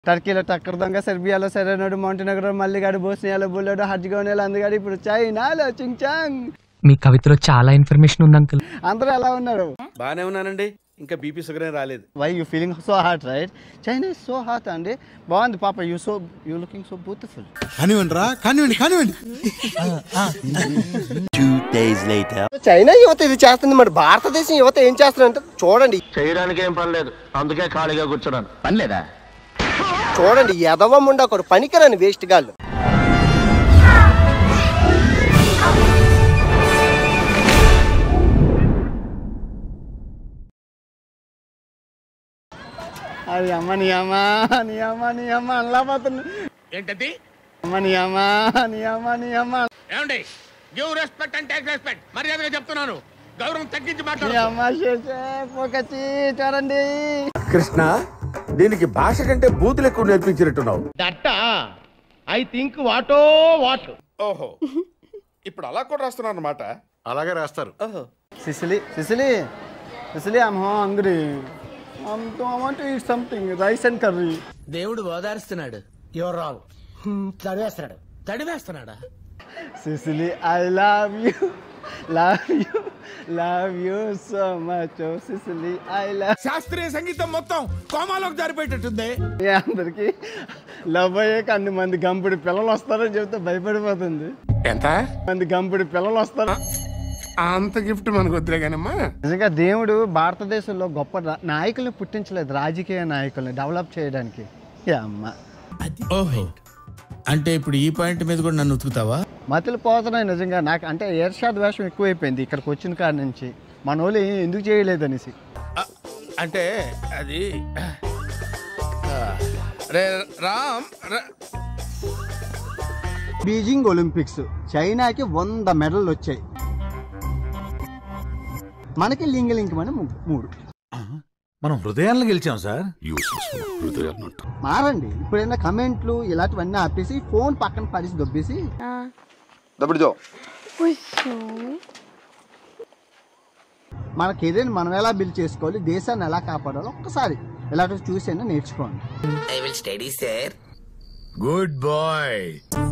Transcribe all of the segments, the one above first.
టర్కీలో టక్కర్ దొంగ సెర్బియాలో సెరెనోడు మౌంటెనగరో మల్లిగాడు బోస్నియాలో బుల్లోడు హర్జిగోనేలో అందుగాడు ఇప్పుడు చైనాలో చింగ్చాంగ్ మీ కవితలో చాలా ఇన్ఫర్మేషన్ ఉంది అంకుల్ అందరూ ఎలా ఉన్నారు బానే ఉన్నానండి ఇంకా బీపీ షుగర్ ఏం రాలేదు why you feeling so hot right China is so hot అండి బాగుంది పాప you so you looking so beautiful కానివ్వండి రా కానివ్వండి కానివ్వండి చైనా యువత ఇది చేస్తుంది మరి భారతదేశం యువత ఏం చేస్తుందంటే చూడండి చేయడానికి ఏం పని లేదు అందుకే ఖాళీగా కూర్చున్నాను పని లేదా చూడండి ఎదవం ఉండ ఒకడు పనికిరాని వేస్ట్ గాళ్ళు అది అమ్మ నీ అమ్మ నీ అమ్మ నీ అమ్మ అల్లా పోతుంది ఏంటది అమ్మ నీ అమ్మ నీ అమ్మ నీ అమ్మ ఏమండి give respect and take respect మర్యాదగా చెప్తున్నాను గౌరవం తగ్గించి నీ మాట్లాడు అమ్మ చేసే పోకచ్చి చూడండి కృష్ణ దీనికి భాష కంటే బూతులు ఎక్కువ నేర్పించినట్టున్నావు దట్ట ఐ థింక్ వాటో వాట్ ఓహో ఇప్పుడు అలా కూడా రాస్తున్నాను అనమాట అలాగే రాస్తారు ఓహో సిసిలి సిసిలి సిసిలి I'm hungry I'm I want to eat something rice and curry దేవుడు ఓదారుస్తున్నాడు ఎవరు రావు తడివేస్తున్నాడు తడివేస్తున్నాడా సిసిలి I love you love you love you so much సిసిలి ఐ లవ్ శాస్త్రీయ సంగీతం మొత్తం కోమాలోకి జారిపోయేటట్టుంది అందరికి లవ్ అయ్యాక అన్ని మంది గంపుడి పిల్లలు వస్తారని చెప్తే భయపడిపోతుంది ఎంత మంది గంపుడి పిల్లలు వస్తారు అంత గిఫ్ట్ మనకు వద్దులే కానమ్మా నిజంగా దేవుడు భారతదేశంలో గొప్ప రా- నాయకుల్ని పుట్టించలేదు రాజకీయ నాయకుల్ని డెవలప్ చేయడానికి ఏ అమ్మ ఓహో అంటే ఇప్పుడు ఈ పాయింట్ మీద కూడా నన్ను ఉతుకుతావా మతులు పోతున్నాయి నిజంగా నాకు అంటే ఏర్షాద్ వేషం ఎక్కువైపోయింది ఇక్కడికి వచ్చిన కాడ నుంచి మన వాళ్ళు ఏం ఎందుకు చేయలేదు అనేసి అంటే అది ఆ, రే రామ్ ర- బీజింగ్ ఒలింపిక్స్ చైనాకి వంద మెడల్ వచ్చాయి మనకి లింగ లింగమని ము- మూడు మనం హృదయాలను గెలిచాం సార్ మారండి ఇప్పుడైనా కమెంట్లు ఇలాంటివన్నీ ఆపేసి ఫోన్ పక్కన పడేసి దొబ్బేసి మన కెరీర్ మనం ఎలా బిల్డ్ చేసుకోవాలి దేశాన్ని ఎలా కాపాడాలో ఒక్కసారి ఇలాంటివి చూసైనా నేర్చుకోండి I will study sir good boy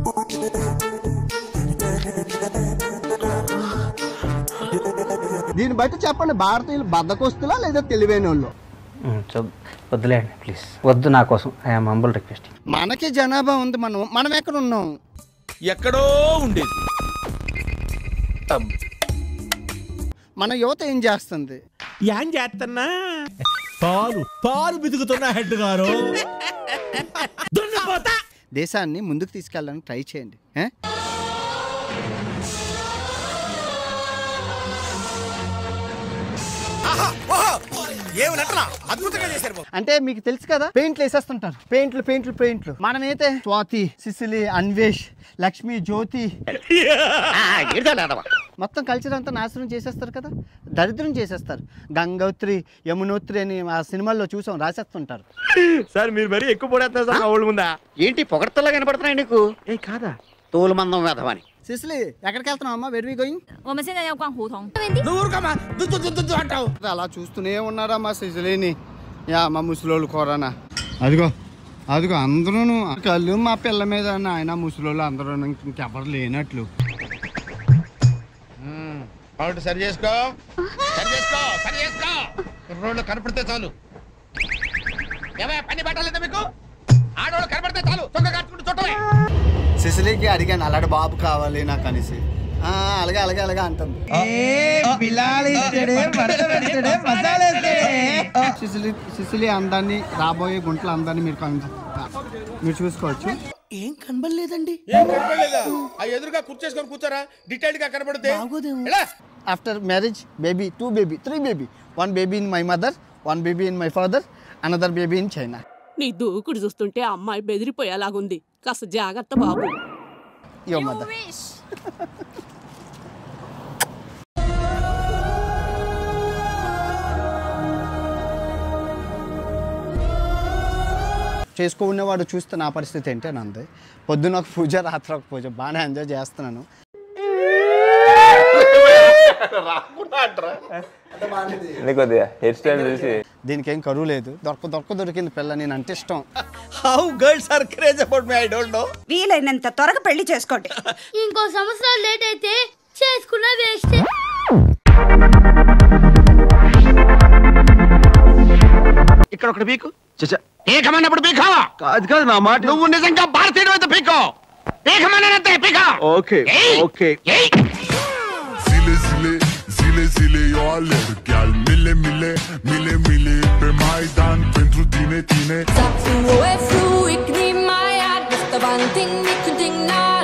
దీన్ని బట్టి చెప్పండి భారతీయులు బద్దకొస్తులా లేదా తెలివైన వాళ్ళు వద్దులేండి ప్లీజ్ వద్దు నా కోసం ఐఎమ్ హంబుల్ రిక్వెస్ట్ మనకి జనాభా ఉంది మనం మనం ఎక్కడ ఉన్నాం ఎక్కడో ఉండేది మన యువత ఏం చేస్తుంది ఏం చేస్తున్నా పాలు పాలు బితుకుతున్నా హెడ్ గారు దేశాన్ని ముందుకు తీసుకెళ్ళడానికి ట్రై చేయండి ఏ? ఏమి నటన అద్భుతంగా చేశారు అంటే మీకు తెలుసు కదా పెయింట్లు వేసేస్తుంటారు పెయింట్లు పెయింట్లు పెయింట్లు మనమైతే స్వాతి సిసిలి అన్వేష్ లక్ష్మి జ్యోతి మొత్తం కల్చర్ అంతా నాశనం చేసేస్తారు కదా దరిద్రం చేసేస్తారు గంగోత్రి యమునోత్రి అని ఆ సినిమాల్లో చూసాం రాసేస్తుంటారు సార్ మీరు మరీ ఎక్కువ పడేస్తారు సార్ మా ఊళ్ళ ముందా ఏంటి పొగడతలా కనపడుతున్నాయి నీకు ఏ కాదా తోలు మందం వేధవని సిసిలి ఎక్కడికి వెళ్తున్నావు అమ్మా వెర్ వి గోయింగ్ 我们现在要逛胡同。 నువ్వు ఊరుకోమా దుద్దు దుద్దు దుద్దు అంటావు అలా చూస్తూనే ఉన్నారా మా సిసిలిని యా మా ముసలోళ్ళు కోరానా అదిగో అదిగో అందరూ కళ్ళు మా పిల్ల మీద ఆయన ముసలోళ్ళు అందరూ ఇంకెవరు లేనట్లు పౌడర్ సరి చేసుకో సరి చేసుకో సరి చేసుకో రోడ్లు కనపడితే చాలు ఏమయ్య పని పట్టలేదా మీకు ఆడవాళ్ళు కనపడితే చాలు తొక్క కట్టుకుంటూ చుట్టమే సిసిలికి అడిగాను అలాంటి బాబు కావాలి నాకు అనేసి ఆ, అలాగే అలాగే అలాగే అంటుంది సిసిలి సిసిలి అందాన్ని రాబోయే గుంటల అందాన్ని మీరు కన్- మీరు చూసుకోవచ్చు ఏం కనబడలేదండి ఏం కనపడలేదా ఆ ఎదురుగా కూర్చేసుకొని కూర్చోరా డీటెయిల్డ్ గా కనపడితే ఎలా? After marriage baby two baby three baby one baby in my mother one baby in my father another baby in China నీ దూకుడు చూస్తుంటే అమ్మాయి బెదిరిపోయేలాగుంది కాస్త జాగ్రత్త బాబు యువర్ మదర్ చేసుకునేవాడు చూస్తే నా పరిస్థితి ఏంటి అని అంది పొద్దున ఒక పూజ రాత్రి ఒక పూజ బాగానే ఎంజాయ్ చేస్తున్నాను కొద్దిగా హెయిర్ స్టైల్ చూసి దీనికి ఏం కరువు లేదు దొరక దొరక దొరికింది పిల్ల నేను అంటే ఇష్టం how girls are craze about me I don't know వీలైనంత త్వరగా పెళ్లి చేసుకోండి ఇంకో సంవత్సరం లేట్ అయితే చేసుకున్న వేస్ట్ ఇక్కడ ఒకటి పీకు పీకమన్నప్పుడు పీకో కాదు కాదు నా మాట నువ్వు నిజంగా భారతీయుడు అయితే పీకో పీకమన్నంతే పీకో okay okay Zile zile, zile zile eu alerg Chiar mile mile, mile mile Pe Maidan pentru tine, tine Sag du, wo er flu, ich nehm mein Herz, das der Wand, ding, ding, ding, na,